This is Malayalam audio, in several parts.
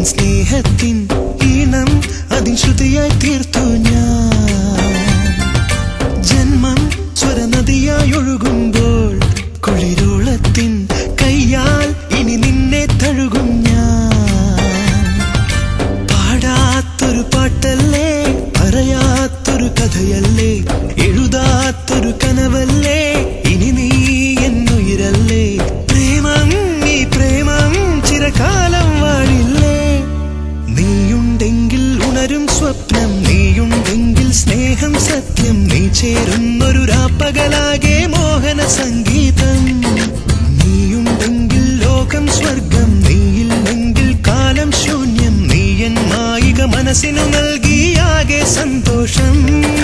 നിൻ സ്നേഹത്തിൻ ഈണം അതിൻ ശ്രുതിയായി തീർത്തു ഞാൻ ജന്മം സ്വരനദിയായി ഒഴുകുമ്പോൾ കുളിരോളത്തിൻ കയ്യാൽ ഇനി നിന്നെ തഴുകും ഞാൻ പാടാത്തൊരു പാട്ടല്ലേ പറയാത്തൊരു കഥയല്ലേ എഴുതാത്തൊരു കനവല്ലേ ഇനി നീ എന്നുയിരല്ലേ പ്രേമം നീ പ്രേമം ചിരകാലം വാഴില്ലേ നീയുണ്ടെങ്കിൽ ഉണരും സ്വപ്നം നീയുണ്ടെങ്കിൽ സ്നേഹം സത്യം നീ ചേരുന്നൊരു രാപ്പകലാകെ മോഹന സംഗീതം നീയുണ്ടെങ്കിൽ ലോകം സ്വർഗം നീയില്ലെങ്കിൽ കാലം ശൂന്യം നീ എൻ മായിക മനസ്സിനു നൽകിയാകെ സന്തോഷം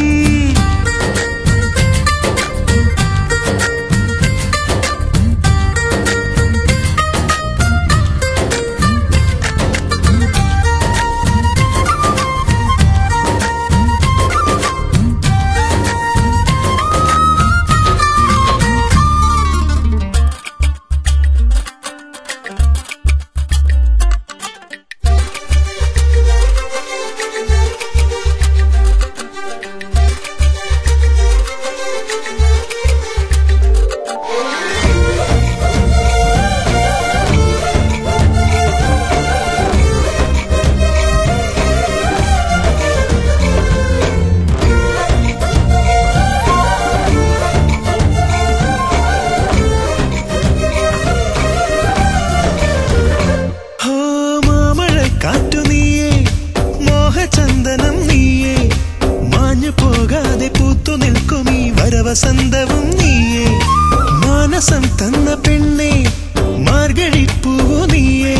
ഹോ മാമഴ കാറ്റു നീയേ മോഹചന്ദനം നീയേ മാഞ്ഞു പോകാതെ പൂത്തു നിൽക്കും ഈ വരവസന്തവും നീയേ മാനസം തന്ന പെണ്ണേ മാർഗഴിപ്പൂവു നീയേ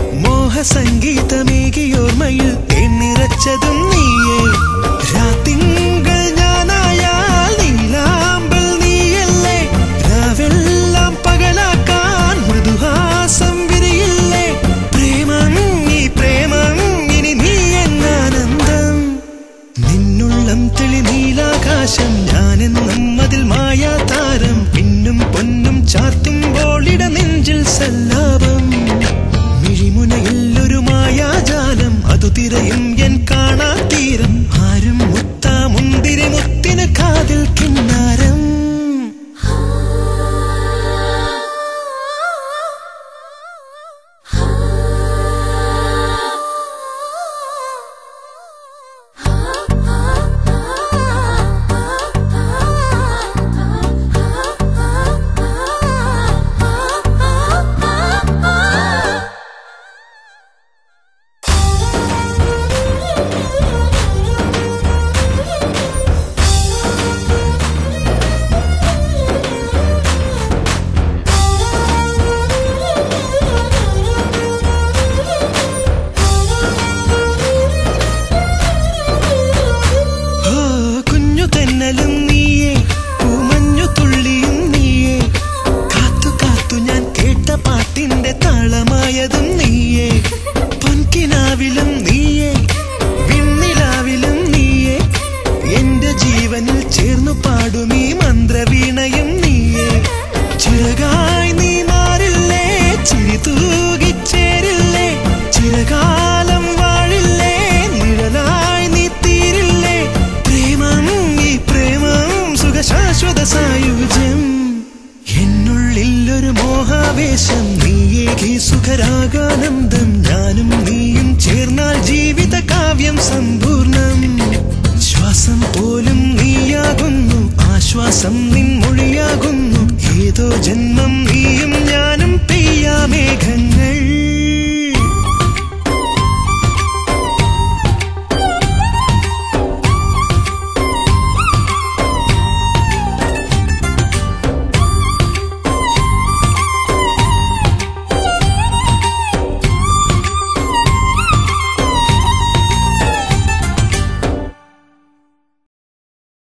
മോഹസംഗീതമേകിയോർമ്മയിൽ തേന്നിറച്ചതും നീയേ രാത്തിങ്കൾ ഞാനായാൽ നീലാമ്പൽ നീയല്ലേ രാവെല്ലാം പകലാക്കാൻ മൃദുഹാസം വിരിയില്ലേ പ്രേമം നീ പ്രേമം ഇനി നീ എന്നാനന്ദം നിന്നുള്ളം തെളി നീലാകാശം ഞാനെന്നും അതിൽ മായാ താരം പിന്നും പൊന്നും ചാർത്തുമ്പോൾ ഇട നെഞ്ചിൽ സല്ലാപം മിഴിമുനയിൽ ഒരു മായാജാലം അതു തിരയും എൻ കാണാ തീരം ആരും മുത്താ മുന്തിരി മുത്തിന് കാതിൽ കിന്നാരം ഓ കുഞ്ഞു തെന്നലും നീയേ പൂമഞ്ഞു തുള്ളിയും നീയേ കാത്തു കാത്തു ഞാൻ കേട്ട പാട്ടിന്റെ താളമായതും നീയേ പൊൻകിനാവിലും നീയേ വിണ്ണിലാവിലും നീയേ എന്റെ ജീവനിൽ ചേർന്നു പാടും ഈ മന്ത്രവീണയും നീയേ ചിറകായി നീ മാറില്ലേ ചിരി തൂകിച്ചേരില്ലേ ചിരകാലം വാഴില്ലേ നിഴലായി നീ തീരില്ലേ പ്രേമം ഈ പ്രേമം സുഖശാശ്വത സായുജ്യം എന്നുള്ളിൽ ഒരു മോഹാവേശം നീയേകി സുഖരാഗാനന്ദം ഞാനും നീയും ചേർന്നാൽ ജീവിത കാവ്യം സമ്പൂർണം ശ്വാസം പോലും നീയാകുന്നു ആശ്വാസം നിൻ മൊഴിയാകുന്നു ഏതോ ജന്മം നീയും